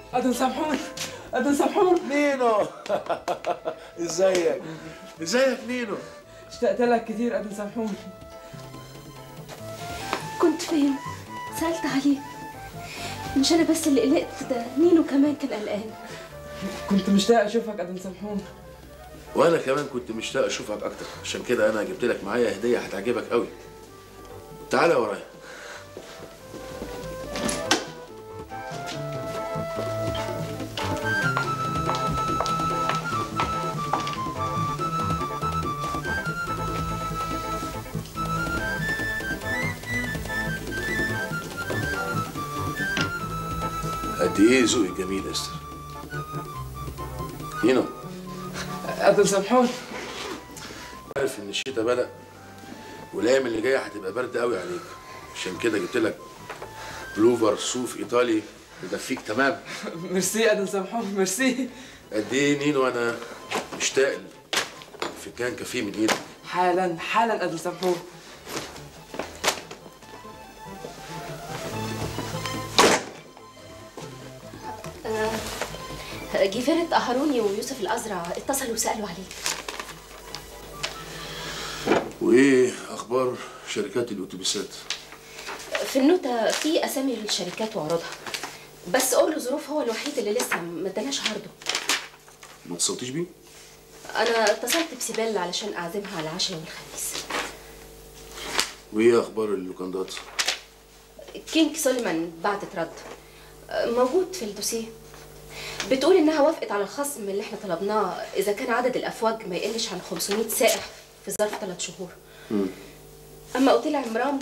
ادم سامحوني ادم سامحوني نينو ازيك ازيك نينو اشتقت لك كثير ادم سامحوني كنت فين؟ سألت عليه مش أنا بس اللي قلقت ده نينو كمان كان قلقان كنت مشتاق اشوفك ادم سامحوني وانا كمان كنت مشتاق اشوفك اكتر عشان كده انا جبت لك معايا هديه هتعجبك قوي تعالى ورايا قد ايه ذوقك جميل يا استر نينو ادم سامحوني عارف ان الشتاء بدأ والايام اللي جايه هتبقى برد قوي عليك عشان كده جبت لك بلوفر صوف ايطالي يدفيك تمام ميرسي ادم سامحوني ميرسي قد ايه نينو انا مشتاق فنجان كافيه من ايدك حالا حالا ادم سامحوني جيفيرة أهروني ويوسف الأزرع اتصلوا وسألوا عليك وايه اخبار شركات الاتوبيسات في النوتة في أسامي للشركات وعروضها بس قول له ظروف هو الوحيد اللي لسه ما اداناش عرضه ما اتصلتيش بيه أنا اتصلت بسيبال علشان أعزمها على العشاء يوم الخميس وايه اخبار اللوكندات كينج سوليمان بعتت رد موجود في الدوسيه بتقول انها وافقت على الخصم اللي احنا طلبناه اذا كان عدد الافواج ما يقلش عن 500 سائح في ظرف ثلاث شهور اما اوتيل عمران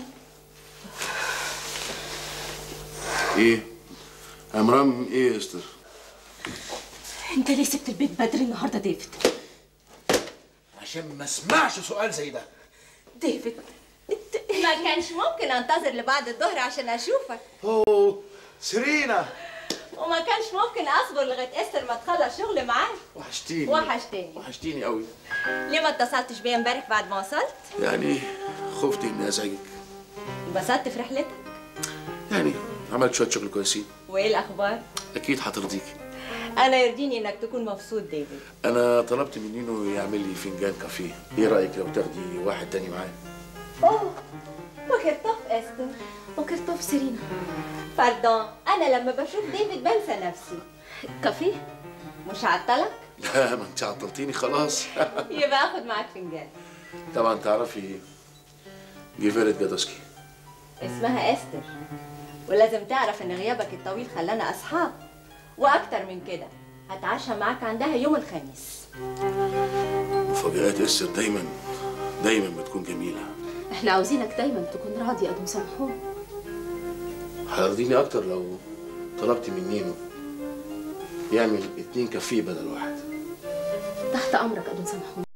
ايه عمران ايه يا استر انت ليه سبت البيت بدري النهارده ديفيد عشان ما اسمعش سؤال زي ده ديفيد ما كانش ممكن انتظر لبعد الظهر عشان اشوفك اوه سيرينا وما كانش ممكن اصبر لغايه استر ما تخلص شغل معاك وحشتيني وحشتني وحشتيني قوي ليه ما اتصلتش بيا امبارح بعد ما وصلت يعني خفت اني ازعجك انبسطت في رحلتك يعني عملت شويه شغل كويسين وايه الاخبار اكيد هترضيكي انا يرضيني انك تكون مبسوط ديفيد انا طلبت من نينو يعمل لي فنجان كافيه ايه رايك لو تاخدي واحد تاني معايا اوه وكرتوف استر وكرتوف سيرينا باردون انا لما بشوف ديفيد بنسى نفسي كافيه مش عطلك لا ما انت عطلتيني خلاص يبقى اخد معاك فنجان طبعا تعرفي جيفيرت جادوسكي اسمها استر ولازم تعرف ان غيابك الطويل خلانا اصحاب واكتر من كده هتعشى معاك عندها يوم الخميس مفاجآت استر دايما دايما بتكون جميله احنا عاوزينك دايما تكون راضي ادم سامحوني هيرضيني اكتر لو طلبت من نينو يعمل اتنين كافيه بدل واحد تحت امرك ادم سامحوني